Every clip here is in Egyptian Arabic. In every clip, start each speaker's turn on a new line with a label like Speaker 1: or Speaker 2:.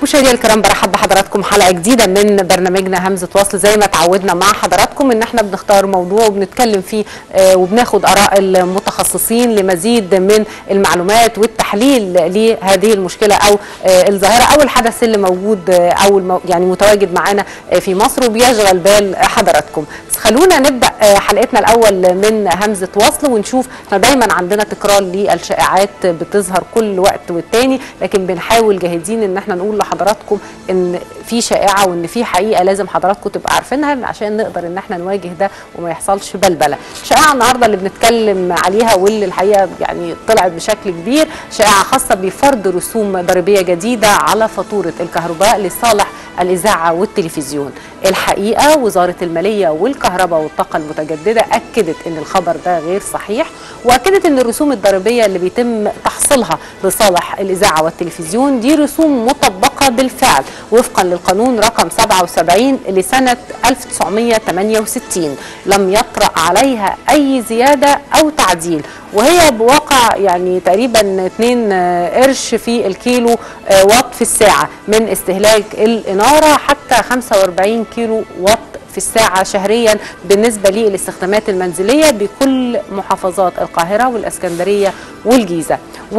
Speaker 1: مشاهدينا الكرام برحب بحضراتكم حلقه جديده من برنامجنا همزه وصل زي ما تعودنا مع حضراتكم ان احنا بنختار موضوع وبنتكلم فيه آه، وبناخد اراء المتخصصين لمزيد من المعلومات والتحليل لهذه المشكله او آه، الظاهره او الحدث اللي موجود آه، او المو يعني متواجد معانا آه، في مصر وبيشغل بال حضراتكم بس خلونا نبدا آه، حلقتنا الاول من همزه وصل ونشوف احنا دايما عندنا تكرار للشائعات بتظهر كل وقت والتاني لكن بنحاول جاهزين ان احنا نقول لحضراتكم ان في شائعه وان في حقيقه لازم حضراتكم تبقى عارفينها عشان نقدر ان احنا نواجه ده وما يحصلش بلبله. الشائعه النهارده اللي بنتكلم عليها واللي الحقيقه يعني طلعت بشكل كبير شائعه خاصه بفرض رسوم ضريبيه جديده على فاتوره الكهرباء لصالح الاذاعه والتلفزيون. الحقيقه وزاره الماليه والكهرباء والطاقه المتجدده اكدت ان الخبر ده غير صحيح واكدت ان الرسوم الضريبيه اللي بيتم تحصيلها لصالح الاذاعه والتلفزيون دي رسوم مطبقه بالفعل وفقا للقانون رقم 77 لسنه 1968 لم يطرا عليها اي زياده او تعديل وهي بواقع يعني تقريبا 2 قرش في الكيلو آه، واط في الساعه من استهلاك الاناره حتى 45 كيلو واط في الساعة شهريا بالنسبة للاستخدامات المنزلية بكل محافظات القاهرة والاسكندرية والجيزة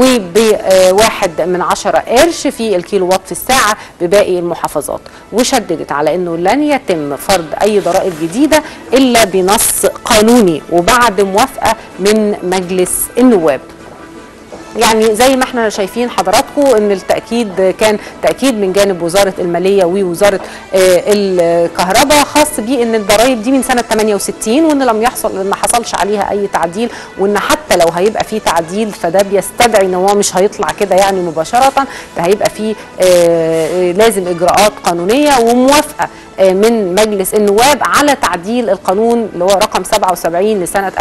Speaker 1: وبواحد من عشرة قرش في الكيلو واط في الساعة بباقي المحافظات وشددت على أنه لن يتم فرض أي ضرائب جديدة إلا بنص قانوني وبعد موافقة من مجلس النواب يعني زي ما احنا شايفين حضراتكم ان التاكيد كان تاكيد من جانب وزاره الماليه ووزاره آه، الكهرباء خاص بيه ان الضرائب دي من سنه 68 وان لم يحصل ما حصلش عليها اي تعديل وان حتى لو هيبقى في تعديل فده بيستدعي ان هو مش هيطلع كده يعني مباشره ده هيبقى في آه، لازم اجراءات قانونيه وموافقه آه، من مجلس النواب على تعديل القانون اللي هو رقم 77 لسنه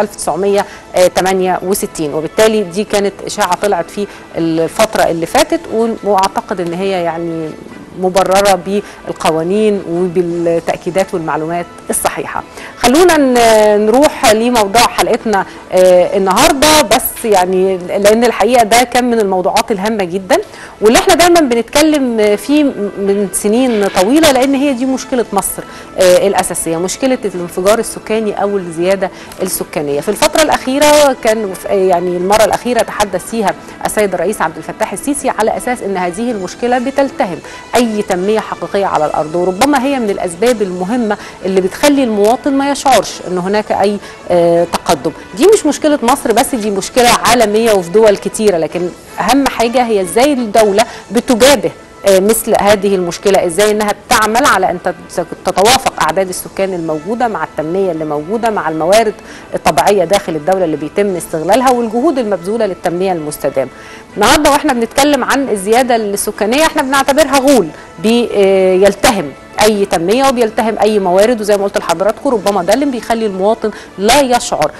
Speaker 1: 1968 وبالتالي دي كانت اشاعه طلعت في الفتره اللي فاتت واعتقد ان هي يعني مبرره بالقوانين وبالتاكيدات والمعلومات الصحيحه. خلونا ن- نروح لموضوع حلقتنا آه، النهارده بس يعني لان الحقيقه ده كان من الموضوعات الهامه جدا واللي احنا دايما بنتكلم فيه من سنين طويله لان هي دي مشكله مصر آه، الاساسيه مشكله الانفجار السكاني او الزياده السكانيه. في الفتره الاخيره كان في- يعني المره الاخيره تحدث فيها السيد الرئيس عبد الفتاح السيسي على اساس ان هذه المشكله بتلتهم اي تنميه حقيقيه على الارض وربما هي من الاسباب المهمه اللي بتخلي المواطن ما يشعرش ان هناك اي آه، تقدم دي مش مشكله مصر بس دي مشكله عالميه وفي دول كتيره لكن اهم حاجه هي ازاي الدوله بتجابه آه، مثل هذه المشكلة ازاي انها بتعمل على ان تت- تتوافق اعداد السكان الموجودة مع التنمية اللي موجودة مع الموارد الطبيعية داخل الدولة اللي بيتم استغلالها والجهود المبذولة للتنمية المستدامة النهاردة واحنا بنتكلم عن الزيادة السكانية احنا بنعتبرها غول بيلتهم اي تنميه وبيلتهم اي موارد وزي ما قلت لحضراتكم ربما ده اللي بيخلي المواطن لا يشعر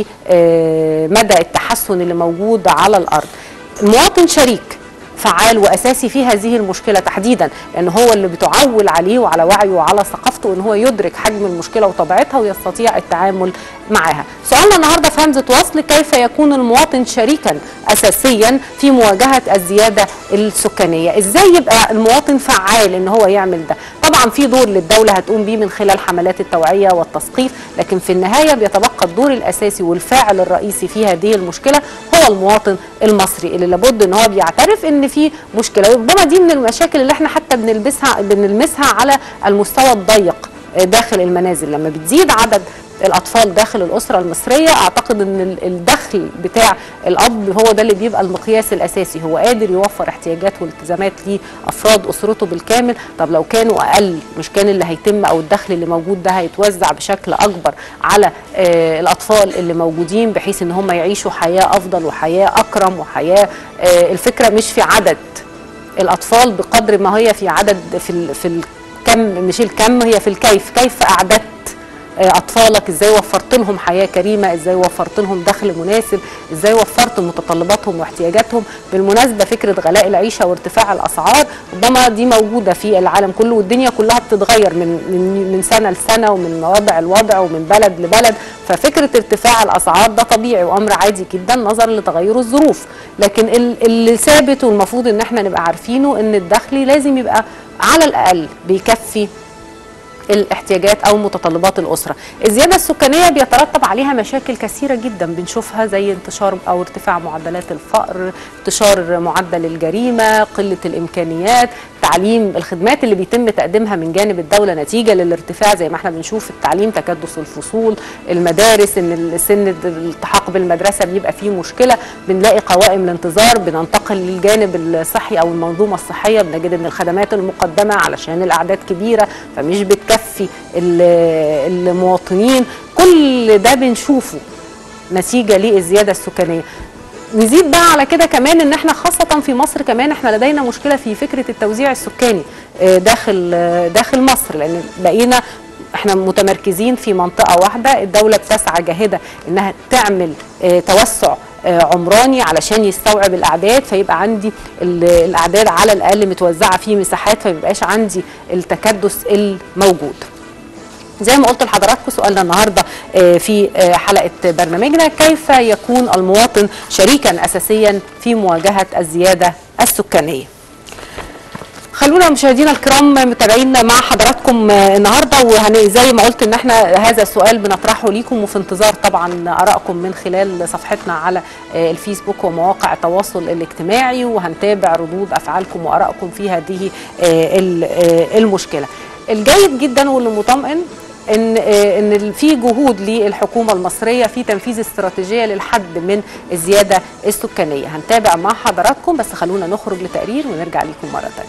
Speaker 1: بمدى التحسن اللي موجود على الارض المواطن شريك فعال واساسي في هذه المشكله تحديدا لان هو اللي بتعول عليه وعلى وعيه وعلى ثقافته ان هو يدرك حجم المشكله وطبيعتها ويستطيع التعامل معها. سؤالنا النهارده في همزه وصل كيف يكون المواطن شريكا اساسيا في مواجهه الزياده السكانيه؟ ازاي يبقى المواطن فعال ان هو يعمل ده؟ طبعا في دور للدوله هتقوم بيه من خلال حملات التوعيه والتثقيف لكن في النهايه بيتبقى الدور الاساسي والفاعل الرئيسي في هذه المشكله هو المواطن المصري اللي لابد ان هو بيعترف ان في مشكله وربما دي من المشاكل اللي احنا حتى بنلبسها بنلمسها على المستوى الضيق داخل المنازل لما بتزيد عدد الاطفال داخل الاسره المصريه اعتقد ان ال- الدخل بتاع الاب هو ده اللي بيبقى المقياس الاساسي هو قادر يوفر احتياجات والتزامات لافراد اسرته بالكامل طب لو كانوا اقل مش كان اللي هيتم او الدخل اللي موجود ده هيتوزع بشكل اكبر على آه الاطفال اللي موجودين بحيث ان هم يعيشوا حياه افضل وحياه اكرم وحياه آه الفكره مش في عدد الاطفال بقدر ما هي في عدد في ال- في الكم مش الكم هي في الكيف كيف اعددت اطفالك ازاي وفرت لهم حياه كريمه ازاي وفرت لهم دخل مناسب ازاي وفرت متطلباتهم واحتياجاتهم بالمناسبه فكره غلاء العيشه وارتفاع الاسعار ربما دي موجوده في العالم كله والدنيا كلها بتتغير من من من سنه لسنه ومن وضع لوضع ومن بلد لبلد ففكره ارتفاع الاسعار ده طبيعي وامر عادي جدا نظرا لتغير الظروف لكن اللي ثابت والمفروض ان احنا نبقى عارفينه ان الدخل لازم يبقى على الاقل بيكفي الاحتياجات او متطلبات الاسره الزياده السكانيه بيترتب عليها مشاكل كثيره جدا بنشوفها زي انتشار او ارتفاع معدلات الفقر انتشار معدل الجريمه قله الامكانيات تعليم الخدمات اللي بيتم تقديمها من جانب الدوله نتيجه للارتفاع زي ما احنا بنشوف التعليم تكدس الفصول المدارس ان سن الالتحاق بالمدرسه بيبقى فيه مشكله بنلاقي قوائم الانتظار بننتقل للجانب الصحي او المنظومه الصحيه بنجد ان الخدمات المقدمه علشان الاعداد كبيره فمش بتكفي المواطنين كل ده بنشوفه نتيجه للزياده السكانيه نزيد بقى على كده كمان ان احنا خاصه في مصر كمان احنا لدينا مشكله في فكره التوزيع السكاني داخل داخل مصر لان بقينا احنا متمركزين في منطقه واحده الدوله بتسعى جاهده انها تعمل توسع عمراني علشان يستوعب الاعداد فيبقى عندي الاعداد على الاقل متوزعه في مساحات فميبقاش عندي التكدس الموجود زي ما قلت لحضراتكم سؤالنا النهارده في حلقه برنامجنا كيف يكون المواطن شريكا اساسيا في مواجهه الزياده السكانيه خلونا مشاهدينا الكرام متابعين مع حضراتكم النهارده وزي ما قلت ان احنا هذا السؤال بنطرحه ليكم وفي انتظار طبعا ارائكم من خلال صفحتنا على الفيسبوك ومواقع التواصل الاجتماعي وهنتابع ردود افعالكم وارائكم في هذه المشكله. الجيد جدا واللي مطمئن ان ان في جهود للحكومه المصريه في تنفيذ استراتيجيه للحد من الزياده السكانيه هنتابع مع حضراتكم بس خلونا نخرج لتقرير ونرجع لكم مره ثانيه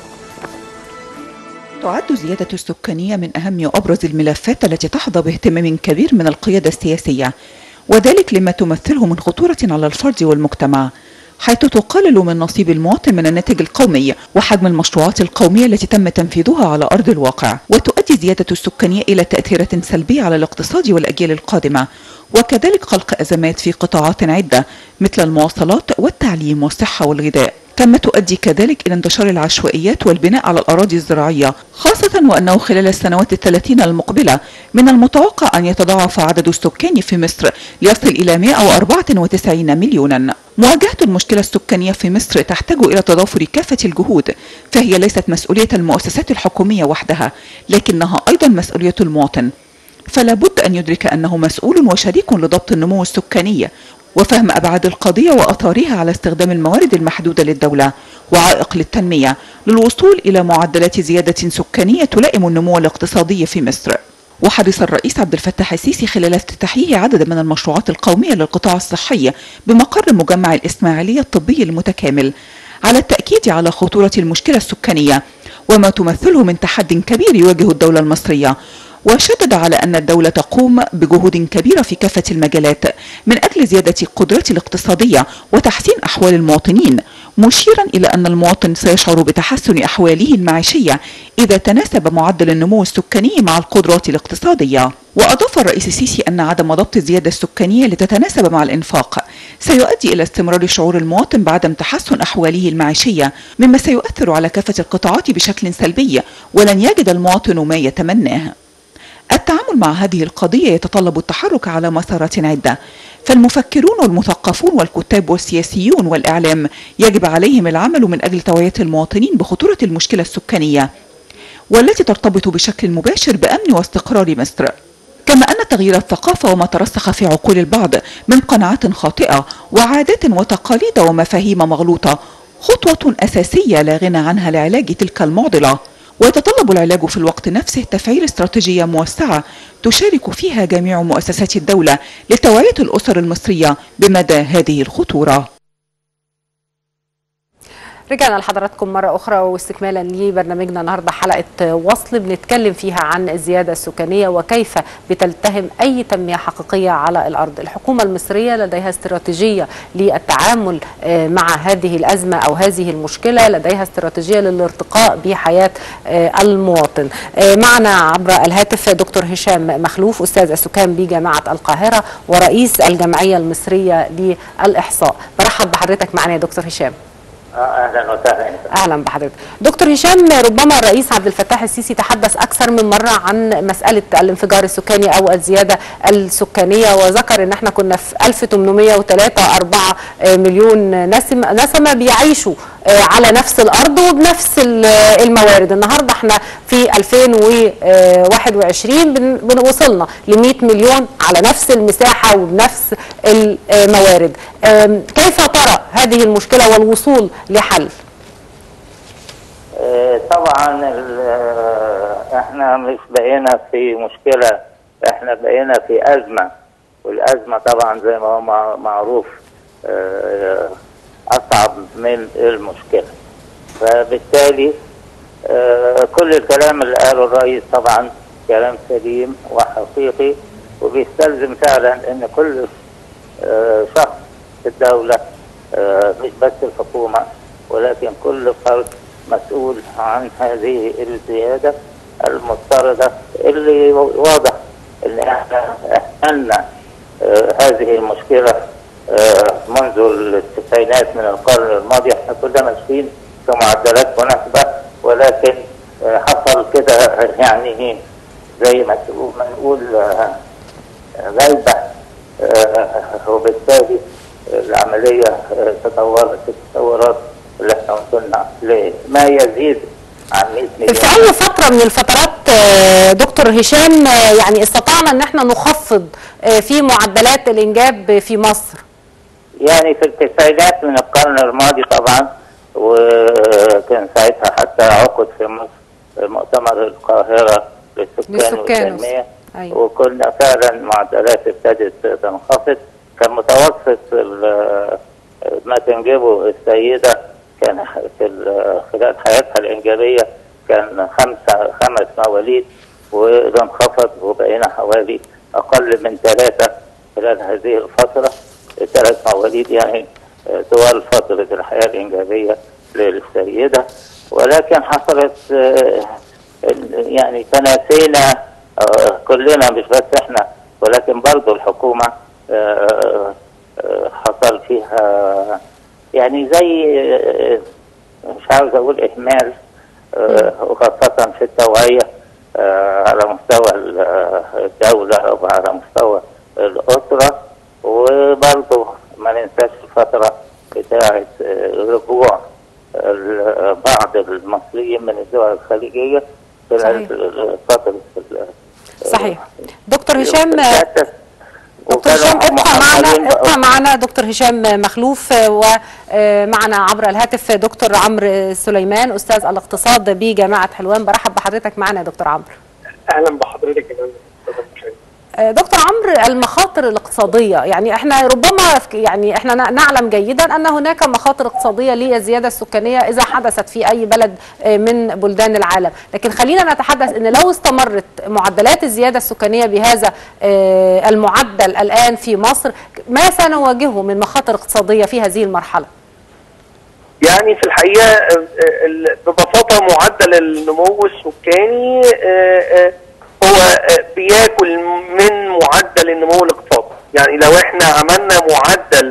Speaker 2: تعد زيادة السكانية من أهم وأبرز الملفات التي تحظى باهتمام كبير من القيادة السياسية وذلك لما تمثله من خطورة على الفرد والمجتمع حيث تقلل من نصيب المواطن من الناتج القومي وحجم المشروعات القومية التي تم تنفيذها على أرض الواقع وتؤدي زيادة السكانية إلى تأثيرات سلبية على الاقتصاد والأجيال القادمة وكذلك خلق أزمات في قطاعات عدة مثل المواصلات والتعليم والصحة والغذاء كما تؤدي كذلك إلى انتشار العشوائيات والبناء على الأراضي الزراعية خاصة وأنه خلال السنوات الثلاثين المقبلة من المتوقع أن يتضاعف عدد السكان في مصر ليصل إلى 194 مليونا مواجهة المشكلة السكانية في مصر تحتاج إلى تضافر كافة الجهود فهي ليست مسؤولية المؤسسات الحكومية وحدها لكنها أيضا مسؤولية المواطن فلا بد أن يدرك أنه مسؤول وشريك لضبط النمو السكاني وفهم أبعاد القضية وأثارها على استخدام الموارد المحدودة للدولة وعائق للتنمية للوصول إلى معدلات زيادة سكانية تلائم النمو الاقتصادي في مصر وحرص الرئيس عبد الفتاح السيسي خلال افتتاحه عدد من المشروعات القومية للقطاع الصحي بمقر مجمع الإسماعيلية الطبي المتكامل على التأكيد على خطورة المشكلة السكانية وما تمثله من تحد كبير يواجه الدولة المصرية وشدد على أن الدولة تقوم بجهود كبيرة في كافة المجالات من أجل زيادة قدرته الاقتصادية وتحسين أحوال المواطنين مشيرا إلى أن المواطن سيشعر بتحسن أحواله المعيشية إذا تناسب معدل النمو السكاني مع القدرات الاقتصادية وأضاف الرئيس السيسي أن عدم ضبط الزيادة السكانية لتتناسب مع الإنفاق سيؤدي إلى استمرار شعور المواطن بعدم تحسن أحواله المعيشية مما سيؤثر على كافة القطاعات بشكل سلبي ولن يجد المواطن ما يتمناه التعامل مع هذه القضية يتطلب التحرك على مسارات عدة فالمفكرون والمثقفون والكتاب والسياسيون والإعلام يجب عليهم العمل من أجل توعية المواطنين بخطورة المشكلة السكانية والتي ترتبط بشكل مباشر بأمن واستقرار مصر كما أن تغيير الثقافة وما ترسخ في عقول البعض من قناعات خاطئة وعادات وتقاليد ومفاهيم مغلوطة خطوة أساسية لا غنى عنها لعلاج تلك المعضلة ويتطلب العلاج في الوقت نفسه تفعيل استراتيجية موسعة تشارك فيها جميع مؤسسات الدولة لتوعية الأسر المصرية بمدى هذه الخطورة
Speaker 1: رجعنا لحضراتكم مرة أخرى واستكمالا لبرنامجنا النهاردة حلقة وصل بنتكلم فيها عن الزيادة السكانية وكيف بتلتهم أي تنمية حقيقية على الأرض الحكومة المصرية لديها استراتيجية للتعامل مع هذه الأزمة أو هذه المشكلة لديها استراتيجية للارتقاء بحياة المواطن معنا عبر الهاتف دكتور هشام مخلوف أستاذ السكان بجامعة القاهرة ورئيس الجمعية المصرية للإحصاء برحب بحضرتك معنا يا دكتور هشام
Speaker 3: اهلا وسهلا
Speaker 1: اهلا بحضرتك دكتور هشام ربما الرئيس عبد الفتاح السيسي تحدث اكثر من مره عن مساله الانفجار السكاني او الزياده السكانيه وذكر ان احنا كنا في 1803 4 مليون نسمه نسمه بيعيشوا على نفس الارض وبنفس الموارد النهارده احنا في 2021 وصلنا ل 100 مليون على نفس المساحه وبنفس الموارد كيف ترى هذه المشكله والوصول لحل
Speaker 3: طبعا احنا مش بقينا في مشكله احنا بقينا في ازمه والازمه طبعا زي ما هو معروف اصعب من المشكله فبالتالي كل الكلام اللي قاله الرئيس طبعا كلام سليم وحقيقي وبيستلزم فعلا ان كل شخص في الدوله مش بس الحكومه ولكن كل فرد مسؤول عن هذه الزياده المضطرده اللي واضح ان احنا اهملنا هذه المشكله منذ التسعينات من القرن الماضي احنا كنا ماشيين في معدلات مناسبه ولكن حصل كده يعني زي ما نقول غيبه وبالتالي العمليه تطورت التطورات اللي احنا وصلنا لما يزيد عن 100 مليون
Speaker 1: في اي فتره من الفترات دكتور هشام يعني استطعنا ان احنا نخفض في معدلات الانجاب في مصر
Speaker 3: يعني في التسعينات من القرن الماضي طبعا وكان ساعتها حتى عقد في مصر مؤتمر القاهره للسكان والتنميه أيوة. وكنا فعلا معدلات ابتدت تنخفض كان متوسط ما تنجبه السيده كان في خلال حياتها الانجابيه كان خمسه خمس مواليد وده انخفض وبقينا حوالي اقل من ثلاثه خلال هذه الفتره ثلاث مواليد يعني طوال فتره الحياه الانجابيه للسيده ولكن حصلت يعني تناسينا كلنا مش بس احنا ولكن برضه الحكومه حصل فيها يعني زي مش عاوز اقول اهمال وخاصه في التوعيه على مستوى الدوله وعلى مستوى الاسره وبرضه ما ننساش الفتره بتاعه رجوع بعض المصريين من الدول الخليجيه خلال فتره
Speaker 1: صحيح دكتور هشام دكتور هشام ابقى معنا ابقى معنا دكتور هشام مخلوف ومعنا عبر الهاتف دكتور عمرو سليمان استاذ الاقتصاد بجامعه حلوان برحب بحضرتك معنا يا دكتور عمرو
Speaker 4: اهلا بحضرتك
Speaker 1: دكتور عمرو المخاطر الاقتصاديه يعني احنا ربما يعني احنا نعلم جيدا ان هناك مخاطر اقتصاديه للزياده السكانيه اذا حدثت في اي بلد من بلدان العالم لكن خلينا نتحدث ان لو استمرت معدلات الزياده السكانيه بهذا المعدل الان في مصر ما سنواجهه من مخاطر اقتصاديه في هذه المرحله
Speaker 4: يعني في الحقيقه ببساطه معدل النمو السكاني هو بياكل من معدل النمو الاقتصادي يعني لو احنا عملنا معدل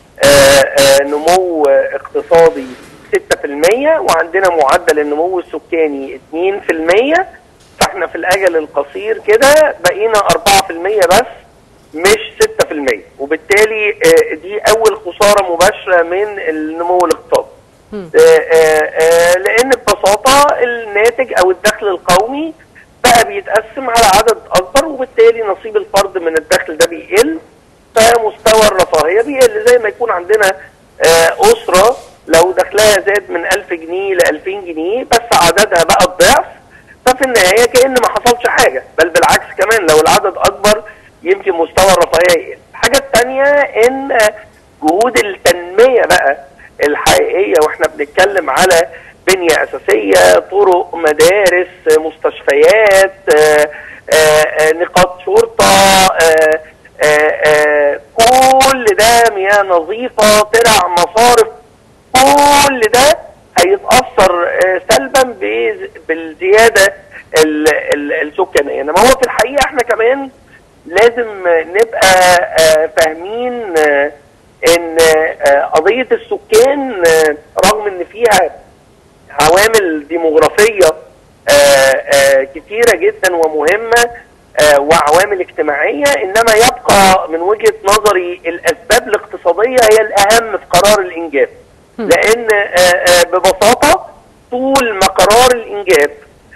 Speaker 4: نمو اقتصادي 6% وعندنا معدل النمو السكاني 2% فاحنا في الاجل القصير كده بقينا 4% بس مش 6% وبالتالي دي اول خساره مباشره من النمو الاقتصادي لان ببساطه الناتج او الدخل القومي بقى بيتقسم على عدد اكبر وبالتالي نصيب الفرد من الدخل ده بيقل فمستوى الرفاهيه بيقل زي ما يكون عندنا اسره لو دخلها زاد من 1000 جنيه ل 2000 جنيه بس عددها بقى الضعف ففي النهايه كان ما حصلش حاجه بل بالعكس كمان لو العدد اكبر يمكن مستوى الرفاهيه يقل. الحاجه الثانيه ان جهود التنميه بقى الحقيقيه حقيقيه واحنا بنتكلم على بنيه اساسيه طرق مدارس مستشفيات آآ آآ نقاط شرطه آآ آآ كل ده مياه نظيفه ترع مصارف كل ده هيتاثر سلبا بالزياده السكانيه انما هو في الحقيقه احنا كمان لازم نبقى فاهمين ان قضيه السكان رغم ان فيها عوامل ديموغرافيه كثيره جدا ومهمه وعوامل اجتماعيه انما يبقى من وجهه نظري الاسباب الاقتصاديه هي الاهم في قرار الانجاب لان ببساطه طول ما قرار الانجاب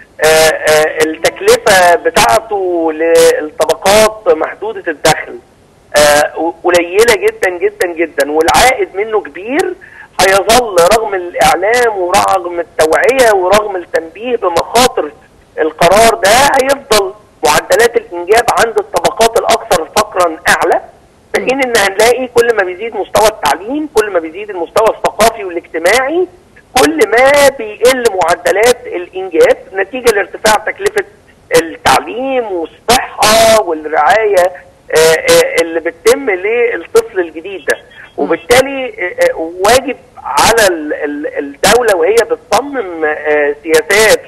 Speaker 4: التكلفه بتاعته للطبقات محدوده الدخل قليله جدا جدا جدا والعائد منه كبير هيظل رغم الاعلام ورغم التوعيه ورغم التنبيه بمخاطر القرار ده هيفضل معدلات الانجاب عند الطبقات الاكثر فقرا اعلى في حين ان هنلاقي كل ما بيزيد مستوى التعليم كل ما بيزيد المستوى الثقافي والاجتماعي كل ما بيقل معدلات الانجاب نتيجه لارتفاع تكلفه التعليم والصحه والرعايه اللي بتتم للطفل الجديد ده وبالتالي واجب على الدوله وهي بتصمم سياسات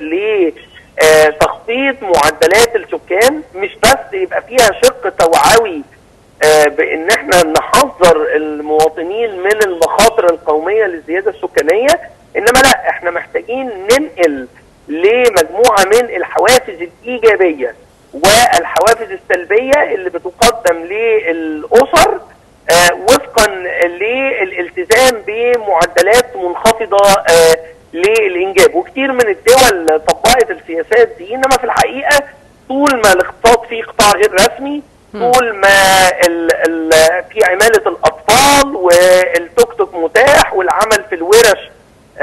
Speaker 4: لتخطيط معدلات السكان مش بس يبقى فيها شق توعوي بان احنا نحذر المواطنين من المخاطر القوميه للزياده السكانيه انما لا احنا محتاجين ننقل لمجموعه من الحوافز الايجابيه والحوافز السلبيه اللي بتقدم للاسر آه وفقا للالتزام بمعدلات منخفضه آه للانجاب وكتير من الدول طبقت السياسات دي انما في الحقيقه طول ما الاقتصاد فيه قطاع غير رسمي طول ما ال ال في عماله الاطفال والتوك توك متاح والعمل في الورش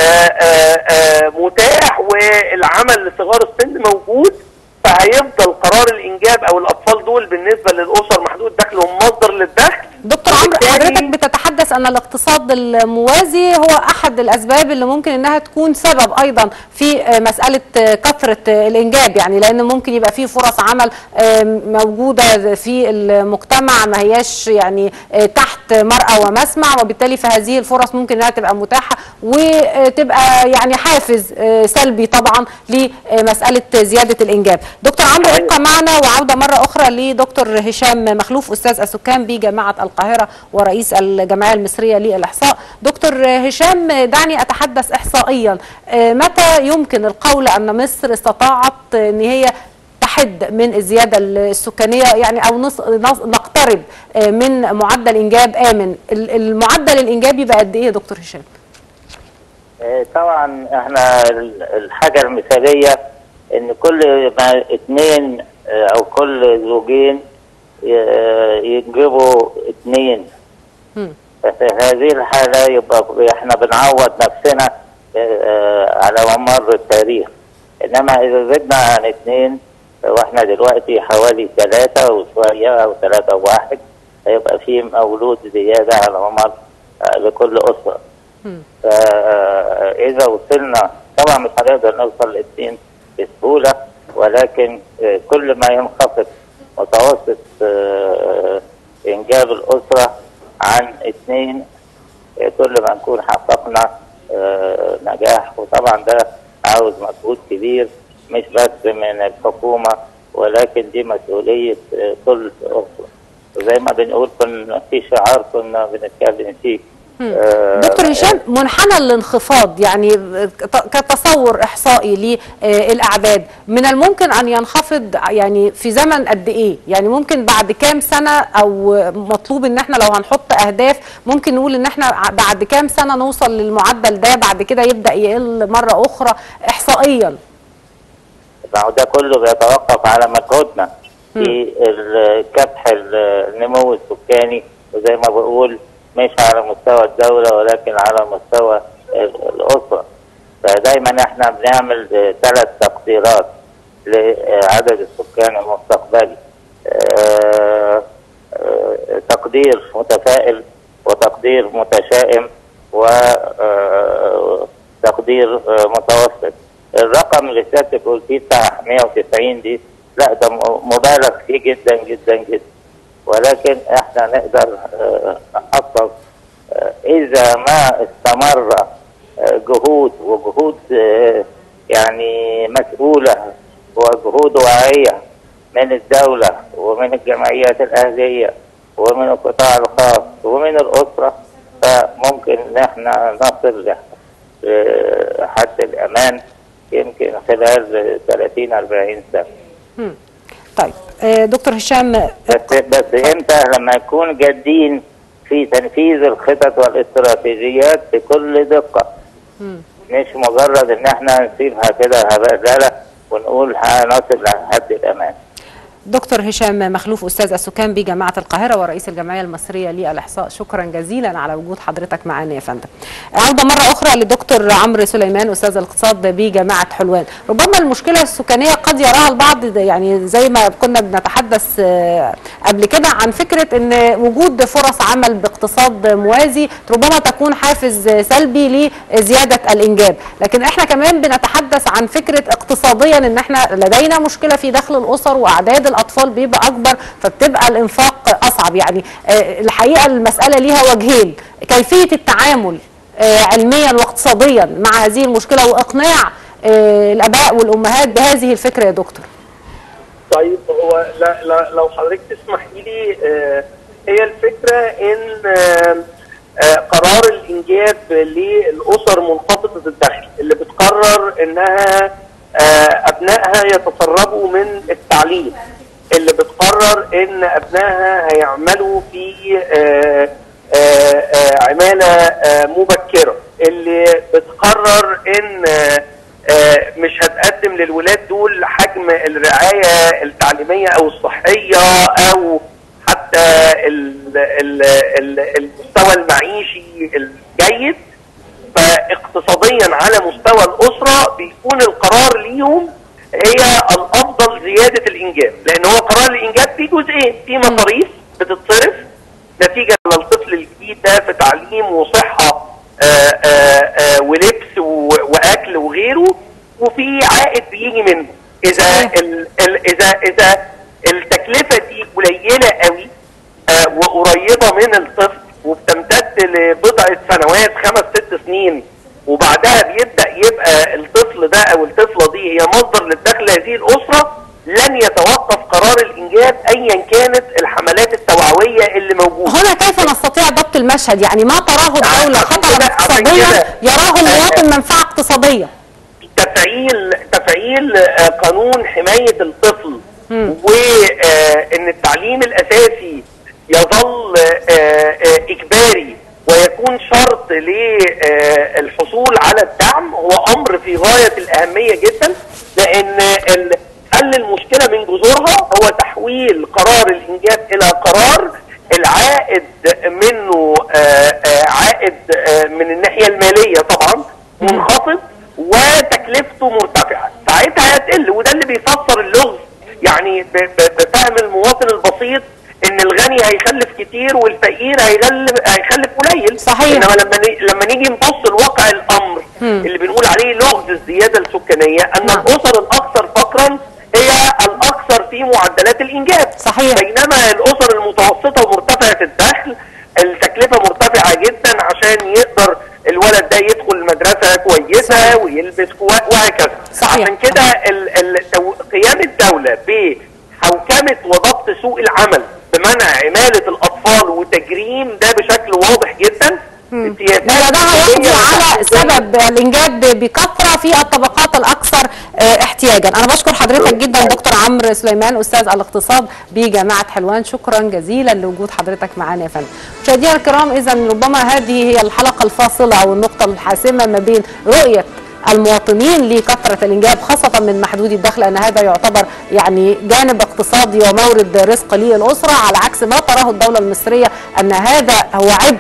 Speaker 4: آآ متاح والعمل لصغار السن موجود فهيفضل قرار الانجاب او الاطفال دول بالنسبه للاسر محدود دخلهم مصدر للدخل
Speaker 1: دكتور عمرو حضرتك بتتحدث ان الاقتصاد الموازي هو احد الاسباب اللي ممكن انها تكون سبب ايضا في مساله كثره الانجاب يعني لان ممكن يبقى في فرص عمل موجوده في المجتمع ما هياش يعني تحت مرأى ومسمع وبالتالي فهذه الفرص ممكن انها تبقى متاحه وتبقى يعني حافز سلبي طبعا لمساله زياده الانجاب دكتور عمرو ابقى معنا وعوده مره اخرى لدكتور هشام مخلوف استاذ السكان بجامعه القاهره ورئيس الجمعيه المصريه للاحصاء دكتور هشام دعني اتحدث احصائيا متى يمكن القول ان مصر استطاعت ان هي تحد من الزيادة السكانية يعني أو نقترب من معدل إنجاب آمن المعدل الإنجابي بقى قد إيه يا دكتور هشام؟
Speaker 3: طبعا احنا الحاجة المثالية ان كل ما اثنين او كل زوجين ينجبوا اثنين ففي هذه الحالة يبقى احنا بنعوض نفسنا على ممر التاريخ انما اذا زدنا عن اثنين واحنا دلوقتي حوالي ثلاثة وشوية او ثلاثة وواحد هيبقى في مولود زيادة على ممر لكل اسرة فاذا وصلنا طبعا مش هنقدر نوصل لاثنين بسهولة ولكن كل ما ينخفض متوسط انجاب الاسره عن اثنين كل ما نكون حققنا نجاح وطبعا ده عاوز مجهود كبير مش بس من الحكومه ولكن دي مسؤوليه كل اسره زي ما بنقول كنا في شعار كنا بنتكلم فيه
Speaker 1: دكتور هشام منحنى الانخفاض يعني كتصور احصائي للاعداد من الممكن ان ينخفض يعني في زمن قد ايه يعني ممكن بعد كام سنه او مطلوب ان احنا لو هنحط اهداف ممكن نقول ان احنا بعد كام سنه نوصل للمعدل ده بعد كده يبدا يقل مره اخرى احصائيا
Speaker 3: ده كله بيتوقف على مجهودنا في كبح النمو السكاني وزي ما بقول مش على مستوى الدولة ولكن على مستوى الأسرة فدايما احنا بنعمل ثلاث تقديرات لعدد السكان المستقبلي اه اه تقدير متفائل وتقدير متشائم وتقدير متوسط الرقم اللي سيادتك قلتيه بتاع 190 دي لا ده مبالغ فيه جدا جدا جدا ولكن احنا نقدر نحقق اذا ما استمر جهود وجهود يعني مسؤوله وجهود واعيه من الدوله ومن الجمعيات الاهليه ومن القطاع الخاص ومن الاسره فممكن ان احنا نصل لحد الامان يمكن خلال 30 40 سنه.
Speaker 1: طيب دكتور هشام
Speaker 3: بس بس امتى لما نكون جادين في تنفيذ الخطط والاستراتيجيات بكل دقه. مم. مش مجرد ان احنا نسيبها كده هبقى ونقول هنصل لحد الامان.
Speaker 1: دكتور هشام مخلوف استاذ السكان بجامعه القاهره ورئيس الجمعيه المصريه للاحصاء شكرا جزيلا على وجود حضرتك معانا يا فندم. عوده مره اخرى لدكتور عمرو سليمان استاذ الاقتصاد بجامعه حلوان. ربما المشكله السكانيه قد يراها البعض يعني زي ما كنا بنتحدث قبل كده عن فكره ان وجود فرص عمل باقتصاد موازي ربما تكون حافز سلبي لزياده الانجاب، لكن احنا كمان بنتحدث عن فكره اقتصاديا ان احنا لدينا مشكله في دخل الاسر واعداد الاطفال بيبقى اكبر فبتبقى الانفاق اصعب يعني الحقيقه المساله ليها وجهين كيفيه التعامل علميا واقتصاديا مع هذه المشكله واقناع الاباء والامهات بهذه الفكره يا دكتور
Speaker 4: طيب هو لا لا لو حضرتك تسمحي لي هي الفكره ان قرار الانجاب للاسر منخفضه الدخل اللي بتقرر انها ابنائها يتسربوا من التعليم اللي بتقرر ان ابنائها هيعملوا في آآ آآ عماله مبكره اللي بتقرر ان مش هتقدم للولاد دول حجم الرعايه التعليميه او الصحيه او حتى المستوى المعيشي الجيد فاقتصاديا على مستوى الاسره بيكون القرار ليهم هي الافضل زياده الانجاب لان هو قرار الانجاب فيه جزئين في مصاريف بتتصرف نتيجه للطفل الجديد ده في تعليم وصحه آآ آآ ولبس واكل وغيره وفي عائد بيجي منه اذا ال ال اذا اذا التكلفه دي قليله قوي وقريبه من الطفل وبتمتد لبضعه سنوات خمس ست سنين وبعدها بيبدا يبقى الطفل ده او الطفله دي هي مصدر للدخل هذه الاسره لن يتوقف قرار الانجاب ايا كانت الحملات التوعويه اللي موجوده.
Speaker 1: هنا كيف نستطيع ضبط المشهد؟ يعني ما تراه الدوله خطرا اقتصاديا يراه المواطن منفعه اقتصاديه.
Speaker 4: تفعيل تفعيل قانون حمايه الطفل وان التعليم الاساسي يظل اجباري ويكون شرط للحصول على الدعم هو امر في غايه الاهميه جدا لان حل المشكله من جذورها هو تحويل قرار الانجاب الى قرار العائد منه عائد من الناحيه الماليه طبعا منخفض وتكلفته مرتفعه ساعتها هتقل وده اللي بيفسر اللغز يعني بفهم المواطن البسيط ان الغني هيخلف كتير والفقير هيخلف هيخلف قليل
Speaker 1: صحيح
Speaker 4: انما لما لما نيجي نبص لواقع الامر م. اللي بنقول عليه لغز الزياده السكانيه ان م. الاسر الاكثر فقرا هي الاكثر في معدلات الانجاب
Speaker 1: صحيح
Speaker 4: بينما الاسر المتوسطه ومرتفعه الدخل التكلفه مرتفعه جدا عشان يقدر الولد ده يدخل المدرسه كويسه صحيح. ويلبس وهكذا
Speaker 1: صحيح.
Speaker 4: عشان كده قيام الدوله بحوكمه وضبط سوق العمل بمنع عماله الاطفال وتجريم ده بشكل واضح جدا
Speaker 1: ده ده هيقضي على سبب الانجاب بكثره في الطبقات الاكثر احتياجا انا بشكر حضرتك جدا دكتور عمرو سليمان استاذ الاقتصاد بجامعه حلوان شكرا جزيلا لوجود حضرتك معانا يا فندم مشاهدينا الكرام اذا ربما هذه هي الحلقه الفاصله او النقطه الحاسمه ما بين رؤيه المواطنين لكثرة الإنجاب خاصة من محدودي الدخل أن هذا يعتبر يعني جانب اقتصادي ومورد رزق للأسرة على عكس ما تراه الدولة المصرية أن هذا هو عبء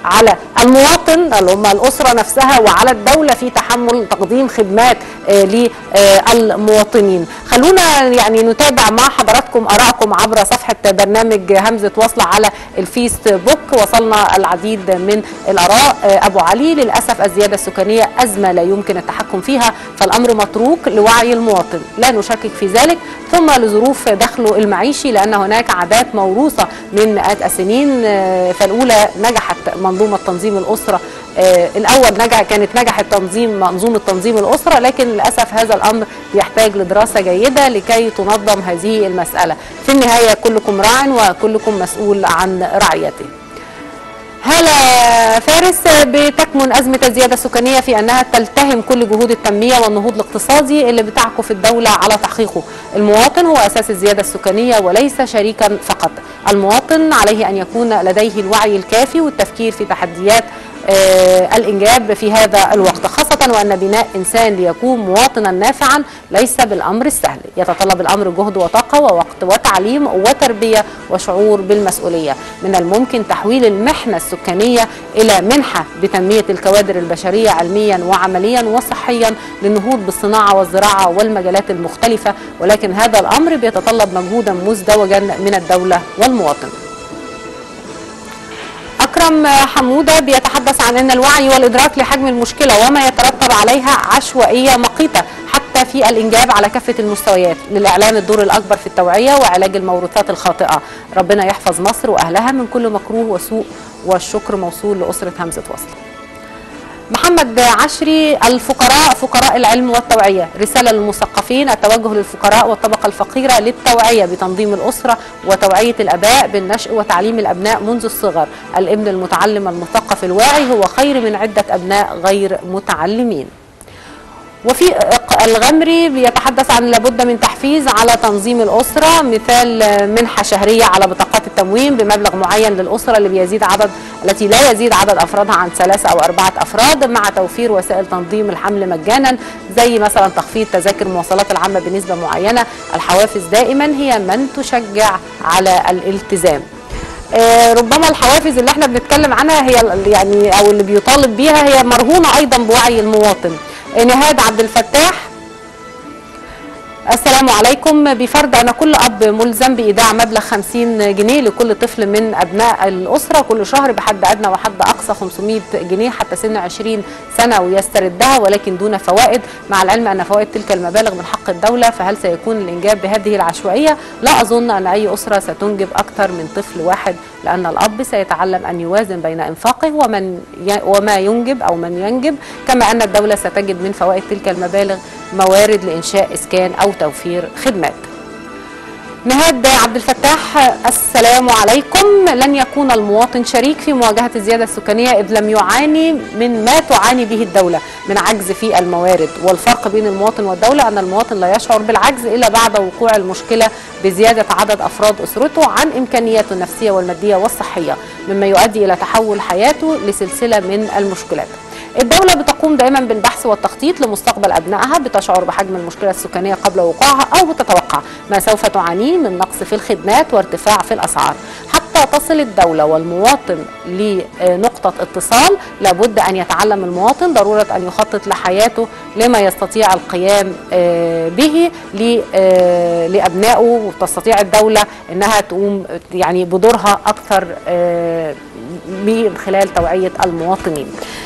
Speaker 1: على المواطن اللي هم الاسره نفسها وعلى الدوله في تحمل تقديم خدمات للمواطنين خلونا يعني نتابع مع حضراتكم ارائكم عبر صفحه برنامج همزه وصل على الفيسبوك وصلنا العديد من الاراء ابو علي للاسف الزياده السكانيه ازمه لا يمكن التحكم فيها فالامر متروك لوعي المواطن لا نشكك في ذلك ثم لظروف دخله المعيشي لان هناك عادات موروثه من مئات السنين فالاولى نجحت منظومه تنظيم الاسره الاول نجح كانت نجحت تنظيم منظومه تنظيم الاسره لكن للاسف هذا الامر يحتاج لدراسه جيده لكي تنظم هذه المساله في النهايه كلكم راع وكلكم مسؤول عن رعيته هلا فارس بتكمن أزمة الزيادة السكانية في أنها تلتهم كل جهود التنمية والنهوض الاقتصادي اللي بتعكف الدولة على تحقيقه المواطن هو أساس الزيادة السكانية وليس شريكا فقط المواطن عليه أن يكون لديه الوعي الكافي والتفكير في تحديات آه الإنجاب في هذا الوقت خاصة وأن بناء إنسان ليكون مواطنا نافعا ليس بالأمر السهل يتطلب الأمر جهد وطاقة ووقت وتعليم وتربية وشعور بالمسؤولية من الممكن تحويل المحنة السكانية إلى منحة بتنمية الكوادر البشرية علميا وعمليا وصحيا للنهوض بالصناعة والزراعة والمجالات المختلفة ولكن هذا الأمر بيتطلب مجهودا مزدوجا من الدولة والمواطن أكرم حمودة بيتحدث عن أن الوعي والإدراك لحجم المشكلة وما يترتب عليها عشوائية مقيتة حتى في الإنجاب على كافة المستويات للإعلام الدور الأكبر في التوعية وعلاج الموروثات الخاطئة ربنا يحفظ مصر وأهلها من كل مكروه وسوء والشكر موصول لأسرة همزة وصل محمد عشري الفقراء فقراء العلم والتوعية رسالة للمثقفين التوجه للفقراء والطبقة الفقيرة للتوعية بتنظيم الأسرة وتوعية الأباء بالنشء وتعليم الأبناء منذ الصغر الابن المتعلم المثقف الواعي هو خير من عدة أبناء غير متعلمين وفي الغمري بيتحدث عن لابد من تحفيز على تنظيم الأسرة مثال منحة شهرية على بطاقات التموين بمبلغ معين للأسرة اللي بيزيد عدد التي لا يزيد عدد أفرادها عن ثلاثة أو أربعة أفراد مع توفير وسائل تنظيم الحمل مجانا زي مثلا تخفيض تذاكر المواصلات العامة بنسبة معينة الحوافز دائما هي من تشجع على الالتزام آه ربما الحوافز اللي احنا بنتكلم عنها هي يعني او اللي بيطالب بيها هي مرهونه ايضا بوعي المواطن نهاد عبد الفتاح السلام عليكم بفرض أن كل أب ملزم بإيداع مبلغ 50 جنيه لكل طفل من أبناء الأسرة كل شهر بحد أدنى وحد أقصى 500 جنيه حتى سن 20 سنة ويستردها ولكن دون فوائد مع العلم أن فوائد تلك المبالغ من حق الدولة فهل سيكون الإنجاب بهذه العشوائية؟ لا أظن أن أي أسرة ستنجب أكثر من طفل واحد لأن الأب سيتعلم أن يوازن بين إنفاقه ومن وما ينجب أو من ينجب كما أن الدولة ستجد من فوائد تلك المبالغ موارد لإنشاء إسكان أو توفير خدمات نهاد عبد الفتاح السلام عليكم لن يكون المواطن شريك في مواجهة الزيادة السكانية إذ لم يعاني من ما تعاني به الدولة من عجز في الموارد والفرق بين المواطن والدولة أن المواطن لا يشعر بالعجز إلا بعد وقوع المشكلة بزيادة عدد أفراد أسرته عن إمكانياته النفسية والمادية والصحية مما يؤدي إلى تحول حياته لسلسلة من المشكلات الدولة بتقوم دائما بالبحث والتخطيط لمستقبل أبنائها بتشعر بحجم المشكلة السكانية قبل وقوعها أو بتتوقع ما سوف تعانيه من نقص في الخدمات وارتفاع في الأسعار حتى تصل الدولة والمواطن لنقطة اتصال لابد أن يتعلم المواطن ضرورة أن يخطط لحياته لما يستطيع القيام به لأبنائه وتستطيع الدولة أنها تقوم يعني بدورها أكثر من خلال توعية المواطنين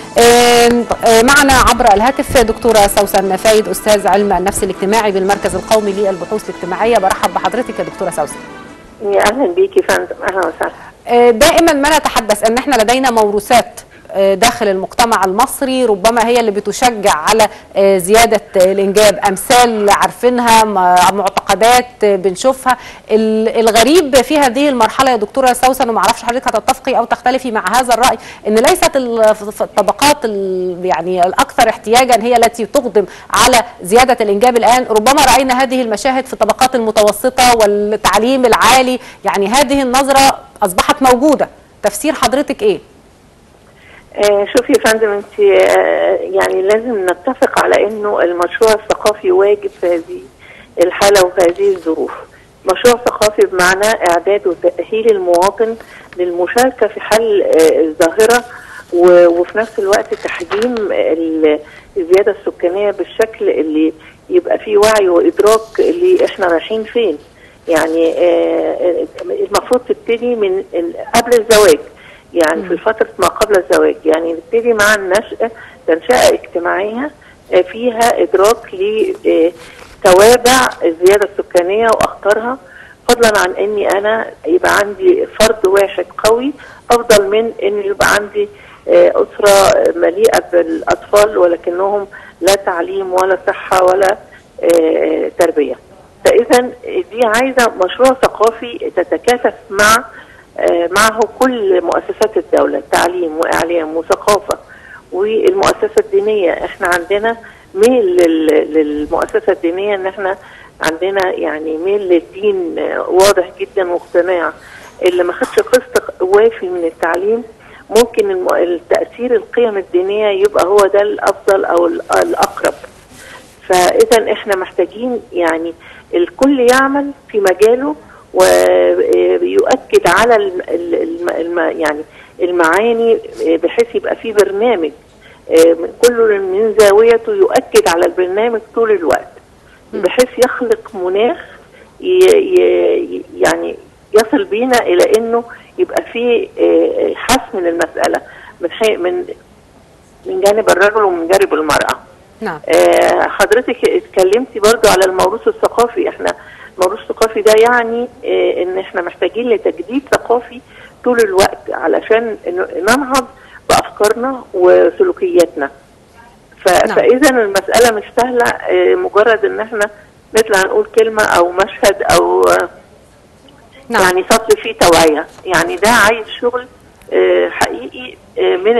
Speaker 1: معنا عبر الهاتف دكتوره سوسن فايد استاذ علم النفس الاجتماعي بالمركز القومي للبحوث الاجتماعيه برحب بحضرتك يا دكتوره سوسن
Speaker 5: يا اهلا بيكي فندم اهلا وسهلا
Speaker 1: دائما ما نتحدث ان احنا لدينا موروثات داخل المجتمع المصري ربما هي اللي بتشجع على زيادة الإنجاب أمثال عارفينها معتقدات بنشوفها الغريب في هذه المرحلة يا دكتورة سوسن وما اعرفش حضرتك هتتفقي أو تختلفي مع هذا الرأي إن ليست الطبقات يعني الأكثر احتياجا هي التي تقدم على زيادة الإنجاب الآن ربما رأينا هذه المشاهد في الطبقات المتوسطة والتعليم العالي يعني هذه النظرة أصبحت موجودة تفسير حضرتك إيه؟
Speaker 5: آه شوفي يا فندم انت آه يعني لازم نتفق على انه المشروع الثقافي واجب في هذه الحاله وفي هذه الظروف. مشروع ثقافي بمعنى اعداد وتاهيل المواطن للمشاركه في حل آه الظاهره وفي نفس الوقت تحجيم الزياده السكانيه بالشكل اللي يبقى فيه وعي وادراك اللي احنا رايحين فين يعني المفروض تبتدي من قبل الزواج يعني في فتره ما قبل الزواج يعني نبتدي مع النشأة تنشأة اجتماعية فيها ادراك لتوابع الزياده السكانيه واخطارها فضلا عن اني انا يبقى عندي فرد واحد قوي افضل من ان يبقى عندي اسره مليئه بالاطفال ولكنهم لا تعليم ولا صحه ولا تربيه. فاذا دي عايزه مشروع ثقافي تتكاتف مع معه كل مؤسسات الدوله تعليم واعلام وثقافه والمؤسسه الدينيه احنا عندنا ميل للمؤسسه الدينيه ان احنا عندنا يعني ميل للدين واضح جدا واقتناع اللي ما خدش قسط وافي من التعليم ممكن التاثير القيم الدينيه يبقى هو ده الافضل او الاقرب فاذا احنا محتاجين يعني الكل يعمل في مجاله ويؤكد على الم الم يعني المعاني بحيث يبقى في برنامج كل من زاويته يؤكد على البرنامج طول الوقت بحيث يخلق مناخ يعني يصل بينا الى انه يبقى في حسم للمساله من من من جانب الرجل ومن جانب المراه.
Speaker 1: نعم.
Speaker 5: آه حضرتك اتكلمتي برضو على الموروث الثقافي احنا الموروث الثقافي ده يعني آه ان احنا محتاجين لتجديد ثقافي طول الوقت علشان ننهض بافكارنا وسلوكياتنا. نعم. فاذا المساله مش سهله آه مجرد ان احنا نطلع نقول كلمه او مشهد او نعم. يعني سطر فيه توعيه يعني ده عايز شغل حقيقي من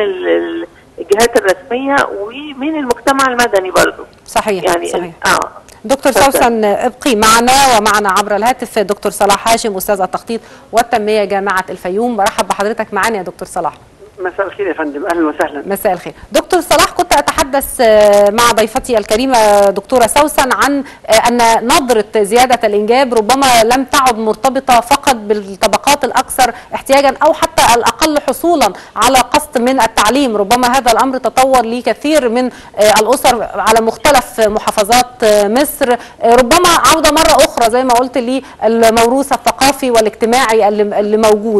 Speaker 5: الجهات الرسميه ومن المجتمع المدني برضه
Speaker 1: صحيح
Speaker 5: يعني
Speaker 1: صحيح. اه دكتور سوسن ابقي معنا ومعنا عبر الهاتف دكتور صلاح هاشم استاذ التخطيط والتنميه جامعه الفيوم برحب بحضرتك معنا يا دكتور صلاح
Speaker 6: مساء الخير يا فندم اهلا وسهلا
Speaker 1: مساء الخير دكتور صلاح كنت اتحدث مع ضيفتي الكريمه دكتوره سوسن عن ان نظره زياده الانجاب ربما لم تعد مرتبطه فقط بالطبقات الاكثر احتياجا او حتى الاقل حصولا على قسط من التعليم ربما هذا الامر تطور لكثير من الاسر على مختلف محافظات مصر ربما عوده مره اخرى زي ما قلت للموروث الثقافي والاجتماعي اللي موجود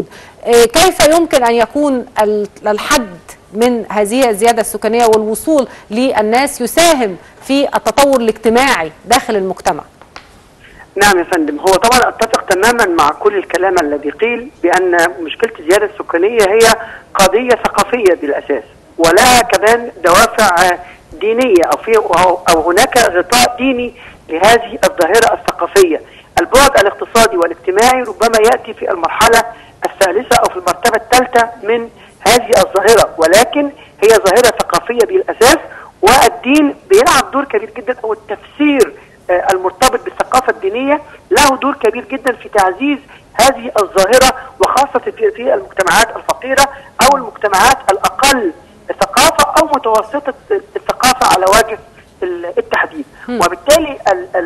Speaker 1: كيف يمكن ان يكون الحد من هذه الزياده السكانيه والوصول للناس يساهم في التطور الاجتماعي داخل المجتمع؟
Speaker 6: نعم يا فندم هو طبعا اتفق تماما مع كل الكلام الذي قيل بان مشكله الزياده السكانيه هي قضيه ثقافيه بالاساس ولها كمان دوافع دينيه او في او هناك غطاء ديني لهذه الظاهره الثقافيه البعد الاقتصادي والاجتماعي ربما ياتي في المرحله الثالثة أو في المرتبة الثالثة من هذه الظاهرة ولكن هي ظاهرة ثقافية بالأساس والدين بيلعب دور كبير جدا أو التفسير المرتبط بالثقافة الدينية له دور كبير جدا في تعزيز هذه الظاهرة وخاصة في المجتمعات الفقيرة أو المجتمعات الأقل ثقافة أو متوسطة الثقافة على وجه التحديد وبالتالي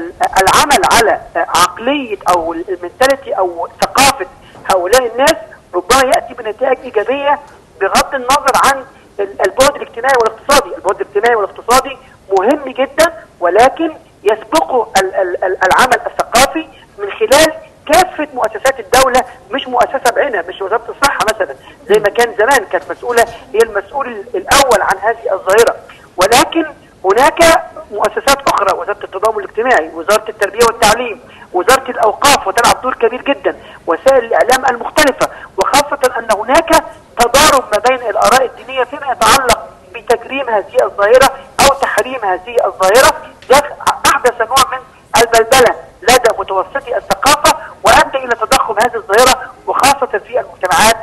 Speaker 6: العمل على عقلية أو المنتاليتي أو ثقافة هؤلاء الناس ربما ياتي بنتائج ايجابيه بغض النظر عن البعد الاجتماعي والاقتصادي، البعد الاجتماعي والاقتصادي مهم جدا ولكن يسبقه العمل الثقافي من خلال كافه مؤسسات الدوله مش مؤسسه بعينها مش وزاره الصحه مثلا زي ما كان زمان كانت مسؤوله هي المسؤول الاول عن هذه الظاهره ولكن هناك مؤسسات اخرى وزاره التضامن الاجتماعي وزاره التربيه والتعليم وزاره الاوقاف وتلعب دور كبير جدا وسائل الاعلام المختلفه وخاصه ان هناك تضارب ما بين الاراء الدينيه فيما يتعلق بتجريم هذه الظاهره او تحريم هذه الظاهره ده احدث نوع من البلبله لدى متوسطي الثقافه وادى الى تضخم هذه الظاهره وخاصه في المجتمعات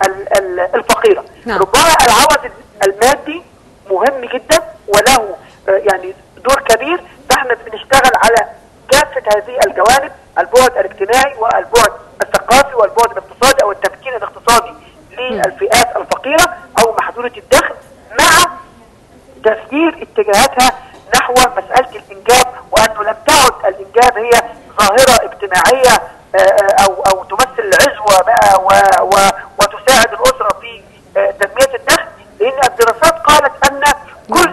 Speaker 6: الفقيره
Speaker 1: نعم.
Speaker 6: ربما العوض المادي مهم جدا وله يعني دور كبير فاحنا بنشتغل على كافه هذه الجوانب البعد الاجتماعي والبعد الثقافي والبعد الاقتصادي او التمكين الاقتصادي للفئات الفقيره او محدوده الدخل مع تسيير اتجاهاتها نحو مساله الانجاب وانه لم تعد الانجاب هي ظاهره اجتماعيه او او تمثل العزوه بقى و و وتساعد الاسره في تنميه الدخل لان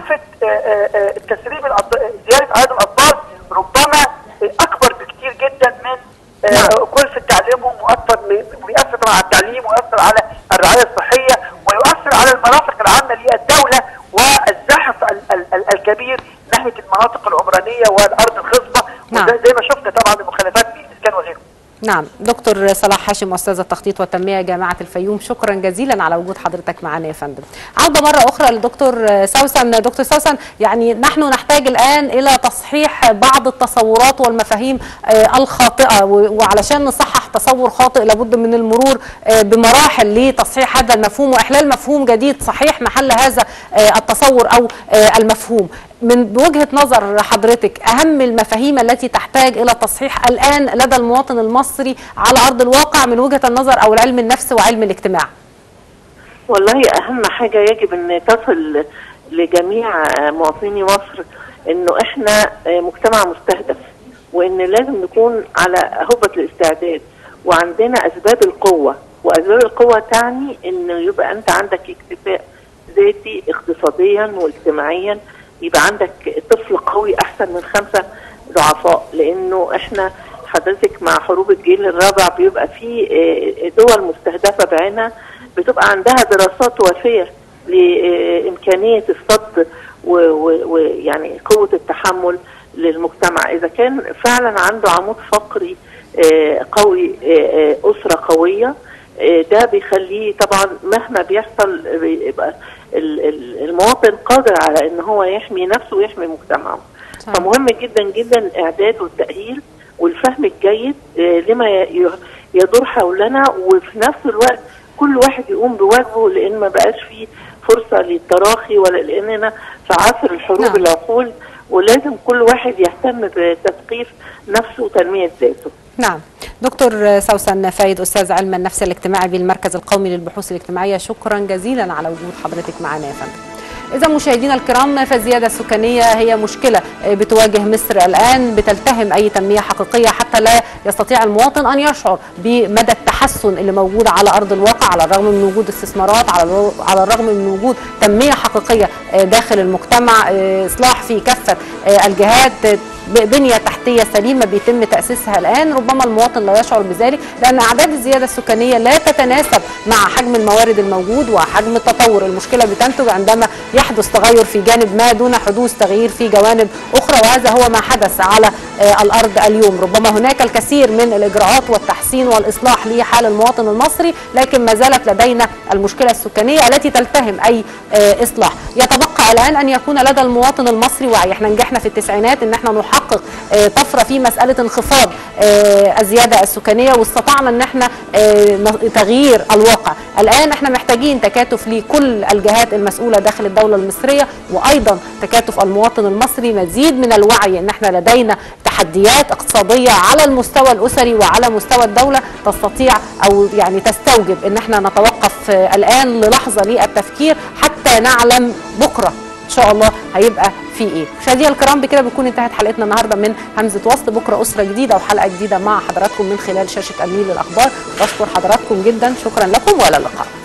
Speaker 6: تكلفه تسريب زياده اعداد الاطفال ربما اكبر بكثير جدا من كلفه تعليمهم واكثر ويؤثر على التعليم ويؤثر على الرعايه الصحيه ويؤثر على المرافق العامه للدوله والزحف الكبير ناحيه المناطق العمرانيه والارض الخصبه نعم. زي ما شفنا طبعا المخالفات في الاسكان وغيره.
Speaker 1: نعم دكتور صلاح هاشم استاذ التخطيط والتنميه جامعه الفيوم شكرا جزيلا على وجود حضرتك معنا يا فندم عوده مره اخرى لدكتور سوسن دكتور سوسن يعني نحن نحتاج الان الى تصحيح بعض التصورات والمفاهيم الخاطئه وعلشان نصحح تصور خاطئ لابد من المرور بمراحل لتصحيح هذا المفهوم واحلال مفهوم جديد صحيح محل هذا التصور او المفهوم من بوجهه نظر حضرتك اهم المفاهيم التي تحتاج الى تصحيح الان لدى المواطن المصري على ارض الواقع من وجهه النظر او علم النفس وعلم الاجتماع
Speaker 5: والله اهم حاجه يجب ان تصل لجميع مواطني مصر انه احنا مجتمع مستهدف وان لازم نكون على هبه الاستعداد وعندنا اسباب القوه واسباب القوه تعني انه يبقى انت عندك اكتفاء ذاتي اقتصاديا واجتماعيا يبقى عندك طفل قوي احسن من خمسه ضعفاء لانه احنا حضرتك مع حروب الجيل الرابع بيبقى في دول مستهدفه بعينها بتبقى عندها دراسات وافيه لامكانيه الصد ويعني قوه التحمل للمجتمع اذا كان فعلا عنده عمود فقري قوي اسره قويه ده بيخليه طبعا مهما بيحصل بيبقى المواطن قادر على ان هو يحمي نفسه ويحمي مجتمعه فمهم جدا جدا الاعداد والتاهيل والفهم الجيد لما يدور حولنا وفي نفس الوقت كل واحد يقوم بواجبه لان ما بقاش فيه فرصه للتراخي ولا لاننا في عصر الحروب نعم. العقول ولازم كل واحد يهتم بتثقيف نفسه وتنميه ذاته
Speaker 1: نعم دكتور سوسن فايد استاذ علم النفس الاجتماعي بالمركز القومي للبحوث الاجتماعيه شكرا جزيلا على وجود حضرتك معنا يا فندم إذا مشاهدينا الكرام فالزيادة السكانية هي مشكلة بتواجه مصر الآن بتلتهم أي تنمية حقيقية حتى لا يستطيع المواطن أن يشعر بمدى التحسن اللي موجود على أرض الواقع على الرغم من وجود استثمارات على على الرغم من وجود تنمية حقيقية داخل المجتمع إصلاح في كافة الجهات بنية تحتية سليمة بيتم تأسيسها الآن ربما المواطن لا يشعر بذلك لأن أعداد الزيادة السكانية لا تتناسب مع حجم الموارد الموجود وحجم التطور المشكلة بتنتج عندما يحدث تغير في جانب ما دون حدوث تغيير في جوانب أخرى وهذا هو ما حدث على الأرض اليوم ربما هناك الكثير من الإجراءات والتحسين والإصلاح لحال المواطن المصري لكن ما زالت لدينا المشكلة السكانية التي تلتهم أي إصلاح يتبقى الآن أن يكون لدى المواطن المصري وعي احنا نجحنا في التسعينات ان احنا نحقق طفره في مساله انخفاض الزياده السكانيه واستطعنا ان احنا تغيير الواقع الان احنا محتاجين تكاتف لكل الجهات المسؤوله داخل الدوله المصريه وايضا تكاتف المواطن المصري مزيد من الوعي ان احنا لدينا تحديات اقتصاديه على المستوى الاسري وعلى مستوى الدوله تستطيع او يعني تستوجب ان احنا نتوقف الان للحظه للتفكير حتى نعلم بكره ان شاء الله هيبقى في ايه مشاهدينا الكرام بكده بتكون انتهت حلقتنا النهارده من همزه وصل بكره اسره جديده وحلقه جديده مع حضراتكم من خلال شاشه اميل الاخبار بشكر حضراتكم جدا شكرا لكم والى اللقاء